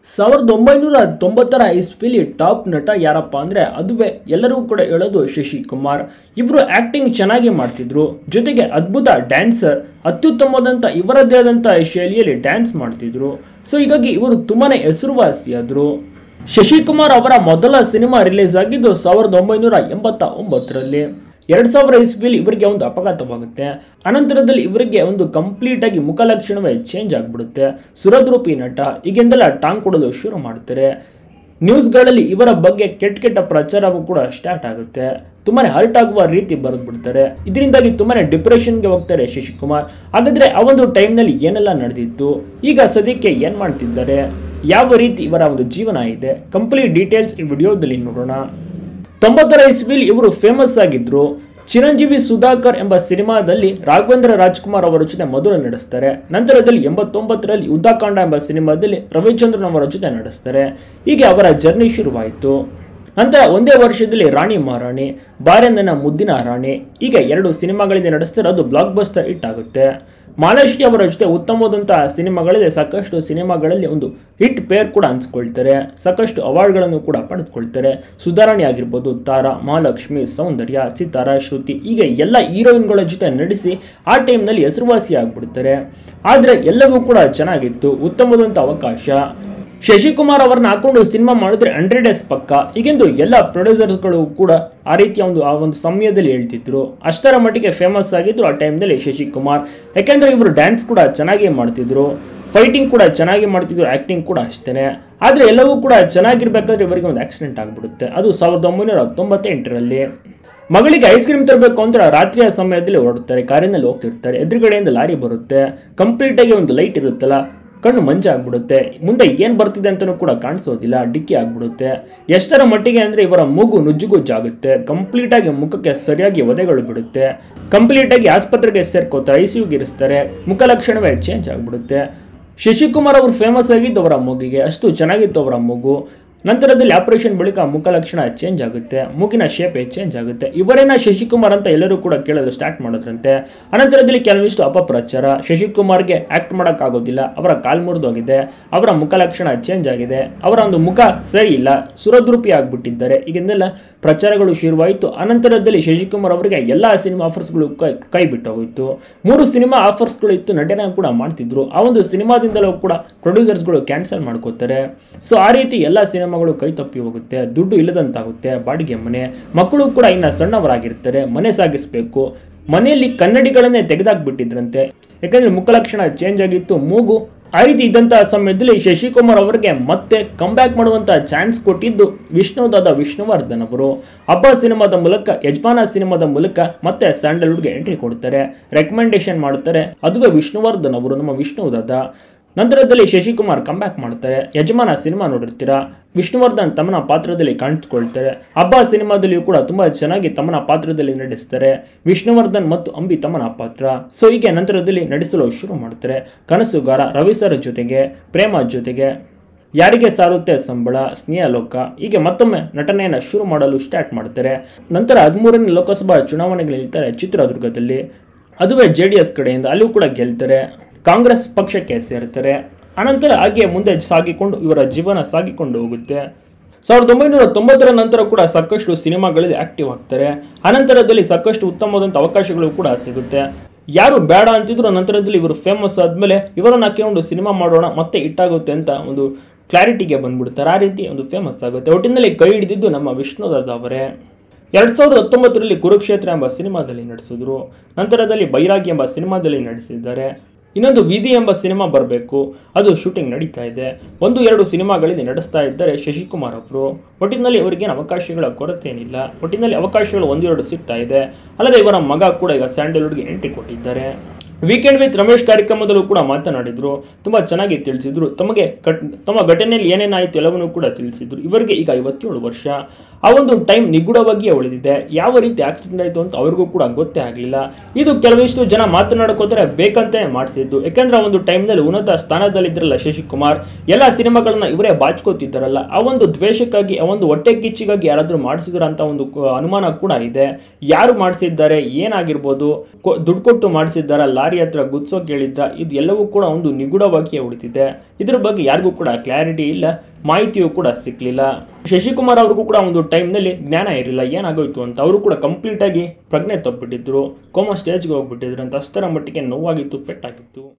ಸಾವಿರದ ಒಂಬೈನೂರ ತೊಂಬತ್ತರ ಇಸ್ವಿಲಿ ಟಾಪ್ ನಟ ಯಾರಪ್ಪ ಅಂದರೆ ಅದುವೇ ಎಲ್ಲರಿಗೂ ಕೂಡ ಹೇಳೋದು ಶಶಿ ಕುಮಾರ್ ಇಬ್ಬರು ಆ್ಯಕ್ಟಿಂಗ್ ಚೆನ್ನಾಗಿ ಮಾಡ್ತಿದ್ರು ಜೊತೆಗೆ ಅದ್ಭುತ ಡ್ಯಾನ್ಸರ್ ಅತ್ಯುತ್ತಮವಾದಂಥ ಇವರದ್ದೇ ಆದಂಥ ಶೈಲಿಯಲ್ಲಿ ಡ್ಯಾನ್ಸ್ ಮಾಡ್ತಿದ್ರು ಸೊ ಹೀಗಾಗಿ ಇವರು ತುಂಬಾ ಹೆಸರುವಾಸಿಯಾದರು ಶಶಿಕುಮಾರ್ ಅವರ ಮೊದಲ ಸಿನಿಮಾ ರಿಲೀಸ್ ಆಗಿದ್ದು ಸಾವಿರದ ಒಂಬೈನೂರ ಎಂಬತ್ತ ಒಂಬತ್ತರಲ್ಲಿ ಎರಡು ಸಾವಿರ ಇಸ್ವಿಲಿ ಇವರಿಗೆ ಒಂದು ಅಪಘಾತವಾಗುತ್ತೆ ಅನಂತರದಲ್ಲಿ ಇವರಿಗೆ ಒಂದು ಕಂಪ್ಲೀಟ್ ಆಗಿ ಮುಖಲಕ್ಷಣವೇ ಚೇಂಜ್ ಆಗಿಬಿಡುತ್ತೆ ಸುರದ್ರೂಪಿ ನಟ ಈಗೆಂದೆಲ್ಲ ಟಾಂಗ್ ಕೊಡಲು ಶುರು ಮಾಡ್ತಾರೆ ನ್ಯೂಸ್ಗಳಲ್ಲಿ ಇವರ ಬಗ್ಗೆ ಕೆಟ್ಟ ಕೆಟ್ಟ ಪ್ರಚಾರವೂ ಕೂಡ ಸ್ಟಾರ್ಟ್ ಆಗುತ್ತೆ ತುಂಬಾನೇ ಹರ್ಟ್ ಆಗುವ ರೀತಿ ಬರೆದು ಬಿಡ್ತಾರೆ ಇದರಿಂದಾಗಿ ತುಂಬಾನೇ ಡಿಪ್ರೆಷನ್ಗೆ ಹೋಗ್ತಾರೆ ಶಶಿಕುಮಾರ್ ಹಾಗಾದ್ರೆ ಆ ಒಂದು ಟೈಮ್ನಲ್ಲಿ ಏನೆಲ್ಲ ನಡೆದಿತ್ತು ಈಗ ಸದ್ಯಕ್ಕೆ ಏನ್ ಮಾಡ್ತಿದ್ದಾರೆ ಯಾವ ರೀತಿ ಇವರ ಒಂದು ಜೀವನ ಇದೆ ಕಂಪ್ಲೀಟ್ ಡೀಟೇಲ್ಸ್ ಈ ವಿಡಿಯೋದಲ್ಲಿ ನೋಡೋಣ ತೊಂಬತ್ತರ ಇಸ್ವಿಲಿ ಇವರು ಫೇಮಸ್ ಆಗಿದ್ರು ಚಿರಂಜೀವಿ ಸುಧಾಕರ್ ಎಂಬ ಸಿನಿಮಾದಲ್ಲಿ ರಾಘವೇಂದ್ರ ರಾಜ್ಕುಮಾರ್ ಅವರ ಜೊತೆ ಮೊದಲು ನಡೆಸ್ತಾರೆ ನಂತರದಲ್ಲಿ ಎಂಬತ್ತೊಂಬತ್ತರಲ್ಲಿ ಯುದ್ಧಕಾಂಡ ಎಂಬ ಸಿನಿಮಾದಲ್ಲಿ ರವಿಚಂದ್ರನ್ ಅವರ ಜೊತೆ ನಡೆಸ್ತಾರೆ ಹೀಗೆ ಅವರ ಜರ್ನಿ ಶುರುವಾಯಿತು ನಂತರ ಒಂದೇ ವರ್ಷದಲ್ಲಿ ರಾಣಿ ಮಹಾರಾಣಿ ಬಾರೆಂದನ ಮುದ್ದಿನ ರಾಣಿ ಹೀಗೆ ಎರಡು ಸಿನಿಮಾಗಳಿಂದ ನಡೆಸ್ತಾರೆ ಅದು ಬ್ಲಾಕ್ ಬಸ್ಟರ್ ಹಿಟ್ ಆಗುತ್ತೆ ಮಾಲಾಶ್ರೀ ಅವರ ಜೊತೆ ಉತ್ತಮವಾದಂತಹ ಸಿನಿಮಾಗಳಿದೆ ಸಾಕಷ್ಟು ಸಿನಿಮಾಗಳಲ್ಲಿ ಒಂದು ಹಿಟ್ ಪೇರ್ ಕೂಡ ಅನ್ಸ್ಕೊಳ್ತಾರೆ ಸಾಕಷ್ಟು ಅವಾರ್ಡ್ಗಳನ್ನು ಕೂಡ ಪಡೆದುಕೊಳ್ತಾರೆ ಸುಧಾರಣೆ ಆಗಿರ್ಬೋದು ತಾರಾ ಮಹಾಲಕ್ಷ್ಮಿ ಸೌಂದರ್ಯ ಸಿತಾರಾ ಶ್ರುತಿ ಹೀಗೆ ಎಲ್ಲ ಹೀರೋಯಿನ್ಗಳ ಜೊತೆ ನಡೆಸಿ ಆ ಟೈಮ್ನಲ್ಲಿ ಹೆಸರುವಾಸಿ ಆಗ್ಬಿಡ್ತಾರೆ ಆದರೆ ಎಲ್ಲವೂ ಕೂಡ ಚೆನ್ನಾಗಿತ್ತು ಉತ್ತಮವಾದಂಥ ಅವಕಾಶ ಶಶಿಕುಮಾರ್ ಅವರನ್ನ ಹಾಕೊಂಡು ಸಿನಿಮಾ ಮಾಡಿದ್ರೆ ಹಂಡ್ರೆಡ್ ಡೇಸ್ ಪಕ್ಕ ಈಗೆಂದು ಎಲ್ಲ ಪ್ರೊಡ್ಯೂಸರ್ಸ್ಗಳು ಕೂಡ ಆ ರೀತಿಯ ಒಂದು ಆ ಒಂದು ಸಮಯದಲ್ಲಿ ಹೇಳ್ತಿದ್ರು ಅಷ್ಟರ ಮಟ್ಟಿಗೆ ಫೇಮಸ್ ಆಗಿದ್ರು ಆ ಟೈಮ್ನಲ್ಲಿ ಶಶಿಕುಮಾರ್ ಯಾಕೆಂದ್ರೆ ಇವರು ಡ್ಯಾನ್ಸ್ ಕೂಡ ಚೆನ್ನಾಗಿ ಮಾಡ್ತಿದ್ರು ಫೈಟಿಂಗ್ ಕೂಡ ಚೆನ್ನಾಗಿ ಮಾಡ್ತಿದ್ರು ಆ್ಯಕ್ಟಿಂಗ್ ಕೂಡ ಅಷ್ಟೇ ಆದರೆ ಎಲ್ಲವೂ ಕೂಡ ಚೆನ್ನಾಗಿರ್ಬೇಕಾದ್ರೆ ಇವರಿಗೆ ಒಂದು ಆಕ್ಸಿಡೆಂಟ್ ಆಗಿಬಿಡುತ್ತೆ ಅದು ಸಾವಿರದ ಒಂಬೈನೂರ ತೊಂಬತ್ತೆಂಟರಲ್ಲಿ ಮಗಳಿಗೆ ಐಸ್ ಕ್ರೀಮ್ ತರಬೇಕು ಅಂತ ರಾತ್ರಿಯ ಸಮಯದಲ್ಲಿ ಹೊರಡ್ತಾರೆ ಕಾರಿನಲ್ಲಿ ಹೋಗ್ತಿರ್ತಾರೆ ಎದುರುಗಡೆಯಿಂದ ಲಾರಿ ಬರುತ್ತೆ ಕಂಪ್ಲೀಟ್ ಆಗಿ ಒಂದು ಲೈಟ್ ಇರುತ್ತಲ್ಲ ಕಣ್ಣು ಮಂಜಾಗ್ಬಿಡುತ್ತೆ ಮುಂದೆ ಏನು ಬರ್ತಿದೆ ಅಂತಲೂ ಕೂಡ ಕಾಣಿಸೋದಿಲ್ಲ ಡಿಕ್ಕಿ ಆಗ್ಬಿಡುತ್ತೆ ಎಷ್ಟರ ಮಟ್ಟಿಗೆ ಅಂದರೆ ಇವರ ಮೂಗು ನುಜ್ಜುಗುಜ್ಜಾಗುತ್ತೆ ಕಂಪ್ಲೀಟಾಗಿ ಮುಖಕ್ಕೆ ಸರಿಯಾಗಿ ಒದೆಗಳು ಬಿಡುತ್ತೆ ಕಂಪ್ಲೀಟಾಗಿ ಆಸ್ಪತ್ರೆಗೆ ಸೇರ್ಕೋತಾರೆ ಐ ಸಿ ಯುಗೆ ಇರಿಸ್ತಾರೆ ಮುಖಲಕ್ಷಣವೇ ಚೇಂಜ್ ಆಗಿಬಿಡುತ್ತೆ ಶಶಿಕುಮಾರ್ ಅವರು ಫೇಮಸ್ ಆಗಿದ್ದು ಅವರ ಮೂಗಿಗೆ ಅಷ್ಟು ಚೆನ್ನಾಗಿತ್ತು ಅವರ ಮೂಗು ನಂತರದಲ್ಲಿ ಆಪರೇಷನ್ ಬಳಿಕ ಮುಖಲಕ್ಷಣ ಚೇಂಜ್ ಆಗುತ್ತೆ ಮೂಗಿನ ಶೇಪೇ ಚೇಂಜ್ ಆಗುತ್ತೆ ಇವರೇನ ಶಶಿಕುಮಾರ್ ಅಂತ ಎಲ್ಲರೂ ಕೂಡ ಕೇಳಲು ಸ್ಟಾರ್ಟ್ ಮಾಡಿದ್ರಂತೆ ಅನಂತರದಲ್ಲಿ ಕೆಲವಿಷ್ಟು ಅಪಪ್ರಚಾರ ಶಶಿಕುಮಾರ್ಗೆ ಆಕ್ಟ್ ಮಾಡೋಕ್ಕಾಗೋದಿಲ್ಲ ಅವರ ಕಾಲ್ ಮುರಿದೋಗಿದೆ ಅವರ ಮುಖಲಕ್ಷಣ ಚೇಂಜ್ ಆಗಿದೆ ಅವರ ಒಂದು ಮುಖ ಸರಿ ಇಲ್ಲ ಸುರದ್ರೂಪಿ ಆಗ್ಬಿಟ್ಟಿದ್ದಾರೆ ಈಗಿಂದೆಲ್ಲ ಪ್ರಚಾರಗಳು ಶುರುವಾಯಿತು ಅನಂತರದಲ್ಲಿ ಶಶಿಕುಮಾರ್ ಅವರಿಗೆ ಎಲ್ಲ ಸಿನಿಮಾ ಆಫರ್ಸ್ಗಳು ಕೈ ಕೈ ಬಿಟ್ಟೋಗಿತ್ತು ಮೂರು ಸಿನಿಮಾ ಆಫರ್ಸ್ಗಳು ಇತ್ತು ನಟನೆ ಕೂಡ ಮಾಡ್ತಿದ್ರು ಆ ಒಂದು ಸಿನಿಮಾದಿಂದಲೂ ಕೂಡ ಪ್ರೊಡ್ಯೂಸರ್ಸ್ಗಳು ಕ್ಯಾನ್ಸಲ್ ಮಾಡ್ಕೋತಾರೆ ಸೊ ಆ ರೀತಿ ಎಲ್ಲ ಸಿನಿಮಾಗಳು ಕೈ ತಪ್ಪಿ ಹೋಗುತ್ತೆ ದುಡ್ಡು ಇಲ್ಲದಂತಾಗುತ್ತೆ ಬಾಡಿಗೆ ಮನೆ ಮಕ್ಕಳು ಕೂಡ ಇನ್ನು ಸಣ್ಣವರಾಗಿರ್ತಾರೆ ಮನೆ ಸಾಗಿಸಬೇಕು ಮನೆಯಲ್ಲಿ ಕನ್ನಡಿಗಳನ್ನೇ ತೆಗೆದಾಕ್ಬಿಟ್ಟಿದ್ರಂತೆ ಯಾಕಂದ್ರೆ ಮುಖಲಕ್ಷಣ ಚೇಂಜ್ ಆಗಿತ್ತು ಮೂಗು ಆ ರೀತಿ ಇದ್ದಂತಹ ಸಮಯದಲ್ಲಿ ಶಶಿಕುಮಾರ್ ಅವರಿಗೆ ಮತ್ತೆ ಕಂಬ್ಯಾಕ್ ಮಾಡುವಂತ ಚಾನ್ಸ್ ಕೊಟ್ಟಿದ್ದು ವಿಷ್ಣುದಾದ ವಿಷ್ಣುವರ್ಧನ್ ಅವರು ಹಬ್ಬ ಸಿನಿಮಾದ ಮೂಲಕ ಯಜಮಾನ ಸಿನಿಮಾದ ಮೂಲಕ ಮತ್ತೆ ಸ್ಯಾಂಡಲ್ವುಡ್ಗೆ ಎಂಟ್ರಿ ಕೊಡ್ತಾರೆ ರೆಕಮೆಂಡೇಶನ್ ಮಾಡ್ತಾರೆ ಅದುವೇ ವಿಷ್ಣುವರ್ಧನ್ ಅವರು ನಮ್ಮ ವಿಷ್ಣುದಾದ ನಂತರದಲ್ಲಿ ಶಶಿಕುಮಾರ್ ಕಂಬ್ಯಾಕ್ ಮಾಡ್ತಾರೆ ಯಜಮಾನ ಸಿನಿಮಾ ನೋಡಿರ್ತೀರಾ ವಿಷ್ಣುವರ್ಧನ್ ತಮ್ಮನ ಪಾತ್ರದಲ್ಲಿ ಕಾಣಿಸ್ಕೊಳ್ತಾರೆ ಹಬ್ಬ ಸಿನಿಮಾದಲ್ಲಿಯೂ ಕೂಡ ತುಂಬಾ ಚೆನ್ನಾಗಿ ತಮ್ಮನ ಪಾತ್ರದಲ್ಲಿ ನಡೆಸ್ತಾರೆ ವಿಷ್ಣುವರ್ಧನ್ ಮತ್ತು ಅಂಬಿ ತಮ್ಮನ ಪಾತ್ರ ಸೊ ಹೀಗೆ ನಂತರದಲ್ಲಿ ನಡೆಸಲು ಶುರು ಮಾಡ್ತಾರೆ ಕನಸುಗಾರ ರವಿ ಸರ್ ಜೊತೆಗೆ ಪ್ರೇಮ ಜೊತೆಗೆ ಯಾರಿಗೆ ಸಾರುತ್ತೆ ಸಂಬಳ ಸ್ನೇಹಲೋಕ ಹೀಗೆ ಮತ್ತೊಮ್ಮೆ ನಟನೆಯನ್ನು ಶುರು ಮಾಡಲು ಸ್ಟಾರ್ಟ್ ಮಾಡ್ತಾರೆ ನಂತರ ಹದಿಮೂರನೇ ಲೋಕಸಭಾ ಚುನಾವಣೆಗಳು ಇರ್ತಾರೆ ಚಿತ್ರದುರ್ಗದಲ್ಲಿ ಅದುವೇ ಜೆ ಡಿ ಎಸ್ ಕಡೆಯಿಂದ ಅಲ್ಲೂ ಕೂಡ ಗೆಲ್ತಾರೆ ಕಾಂಗ್ರೆಸ್ ಪಕ್ಷಕ್ಕೆ ಸೇರ್ತಾರೆ ಅನಂತರ ಹಾಗೆ ಮುಂದೆ ಸಾಗಿಕೊಂಡು ಇವರ ಜೀವನ ಸಾಗಿಕೊಂಡು ಹೋಗುತ್ತೆ ಸಾವಿರದ ಒಂಬೈನೂರ ತೊಂಬತ್ತರ ನಂತರ ಕೂಡ ಸಾಕಷ್ಟು ಸಿನಿಮಾಗಳಲ್ಲಿ ಆಕ್ಟಿವ್ ಆಗ್ತಾರೆ ಅನಂತರದಲ್ಲಿ ಸಾಕಷ್ಟು ಉತ್ತಮವಾದಂಥ ಅವಕಾಶಗಳು ಕೂಡ ಸಿಗುತ್ತೆ ಯಾರು ಬೇಡ ಅಂತಿದ್ರು ನಂತರದಲ್ಲಿ ಇವರು ಫೇಮಸ್ ಆದಮೇಲೆ ಇವರನ್ನು ಹಾಕಿಕೊಂಡು ಸಿನಿಮಾ ಮಾಡೋಣ ಮತ್ತೆ ಇಟ್ಟಾಗುತ್ತೆ ಅಂತ ಒಂದು ಕ್ಲಾರಿಟಿಗೆ ಬಂದ್ಬಿಡ್ತಾರೆ ಆ ರೀತಿ ಒಂದು ಫೇಮಸ್ ಆಗುತ್ತೆ ಒಟ್ಟಿನಲ್ಲಿ ಕೈ ಹಿಡಿದಿದ್ದು ನಮ್ಮ ವಿಷ್ಣುದಾದ ಅವರೇ ಎರಡ್ ಸಾವಿರದ ಹತ್ತೊಂಬತ್ತರಲ್ಲಿ ಕುರುಕ್ಷೇತ್ರ ಎಂಬ ಸಿನಿಮಾದಲ್ಲಿ ನಡೆಸಿದ್ರು ನಂತರದಲ್ಲಿ ಬೈರಾಗಿ ಎಂಬ ಸಿನಿಮಾದಲ್ಲಿ ನಡೆಸಿದ್ದಾರೆ ಇನ್ನೊಂದು ವಿಧಿ ಎಂಬ ಸಿನಿಮಾ ಬರಬೇಕು ಅದು ಶೂಟಿಂಗ್ ನಡೀತಾ ಇದೆ ಒಂದು ಎರಡು ಸಿನಿಮಾಗಳಿಗೆ ನಡೆಸ್ತಾ ಇದ್ದಾರೆ ಶಶಿಕುಮಾರ್ ಅವರು ಒಟ್ಟಿನಲ್ಲಿ ಇವರಿಗೇನು ಅವಕಾಶಗಳ ಕೊರತೆ ಏನಿಲ್ಲ ಒಟ್ಟಿನಲ್ಲಿ ಅವಕಾಶಗಳು ಒಂದೆರಡು ಸಿಗ್ತಾ ಇದೆ ಅಲ್ಲದೆ ಇವರ ಮಗ ಕೂಡ ಈಗ ಸ್ಯಾಂಡಲ್ವುಡ್ಗೆ ಎಂಟ್ರಿ ಕೊಟ್ಟಿದ್ದಾರೆ ವೀಕೆಂಡ್ ವಿತ್ ರಮೇಶ್ ಕಾರ್ಯಕ್ರಮದಲ್ಲೂ ಕೂಡ ಮಾತನಾಡಿದ್ರು ತುಂಬ ಚೆನ್ನಾಗಿ ತಿಳಿಸಿದ್ರು ತಮಗೆ ಕಟ್ ತಮ್ಮ ಘಟನೆಯಲ್ಲಿ ಏನೇನಾಯಿತು ಎಲ್ಲವನ್ನೂ ಕೂಡ ತಿಳಿಸಿದ್ರು ಇವರಿಗೆ ಈಗ ಐವತ್ತೇಳು ವರ್ಷ ಆ ಒಂದು ಟೈಮ್ ನಿಗೂಢವಾಗಿಯೇ ಉಳಿದಿದೆ ಯಾವ ರೀತಿ ಆಕ್ಸಿಡೆಂಟ್ ಆಯಿತು ಅಂತ ಅವ್ರಿಗೂ ಕೂಡ ಗೊತ್ತೇ ಆಗಲಿಲ್ಲ ಇದು ಕೆಲವಿಷ್ಟು ಜನ ಮಾತನಾಡಕೋತಾರೆ ಬೇಕಂತಾನೆ ಮಾಡಿಸಿದ್ದು ಯಾಕಂದ್ರೆ ಆ ಒಂದು ಟೈಮ್ನಲ್ಲಿ ಉನ್ನತ ಸ್ಥಾನದಲ್ಲಿದ್ರಲ್ಲ ಶಶಿಕುಮಾರ್ ಎಲ್ಲ ಸಿನಿಮಾಗಳನ್ನ ಇವರೇ ಬಾಚ್ಕೋತಿದ್ದಾರಲ್ಲ ಆ ಒಂದು ದ್ವೇಷಕ್ಕಾಗಿ ಆ ಒಂದು ಹೊಟ್ಟೆ ಕಿಚ್ಚಿಗಾಗಿ ಯಾರಾದರೂ ಮಾಡಿಸಿದ್ರ ಅಂತ ಒಂದು ಕ- ಅನುಮಾನ ಕೂಡ ಇದೆ ಯಾರು ಮಾಡಿಸಿದ್ದಾರೆ ಏನಾಗಿರ್ಬೋದು ಕೊ- ದುಡ್ಡು ಕೊಟ್ಟು ಮಾಡಿಸಿದ್ದಾರ ಲಾರಿ ಹತ್ರ ಗುದ್ಸೋಕೆ ಹೇಳಿದ್ರ ಇದು ಎಲ್ಲವೂ ಕೂಡ ಒಂದು ನಿಗೂಢವಾಗಿಯೇ ಉಳಿದಿದೆ ಇದ್ರ ಬಗ್ಗೆ ಯಾರಿಗೂ ಕೂಡ ಕ್ಲಾರಿಟಿ ಇಲ್ಲ ಮಾಹಿತಿಯೂ ಕೂಡ ಸಿಕ್ಕಲಿಲ್ಲ ಶಶಿಕುಮಾರ್ ಅವ್ರಿಗೂ ಕೂಡ ಒಂದು ಟೈಮ್ನಲ್ಲಿ ಜ್ಞಾನ ಇರಲಿಲ್ಲ ಏನಾಗೋಯ್ತು ಅಂತ ಅವರು ಕೂಡ ಕಂಪ್ಲೀಟ್ ಆಗಿ ಪ್ರಜ್ಞೆ ತಪ್ಪಿಟ್ಟಿದ್ರು ಕೋಮಾ ಸ್ಟೇಜ್ಗೆ ಹೋಗ್ಬಿಟ್ಟಿದ್ರು ಅಂತ ಅಷ್ಟರ ಮಟ್ಟಿಗೆ ನೋವಾಗಿತ್ತು ಪೆಟ್ಟಾಗಿತ್ತು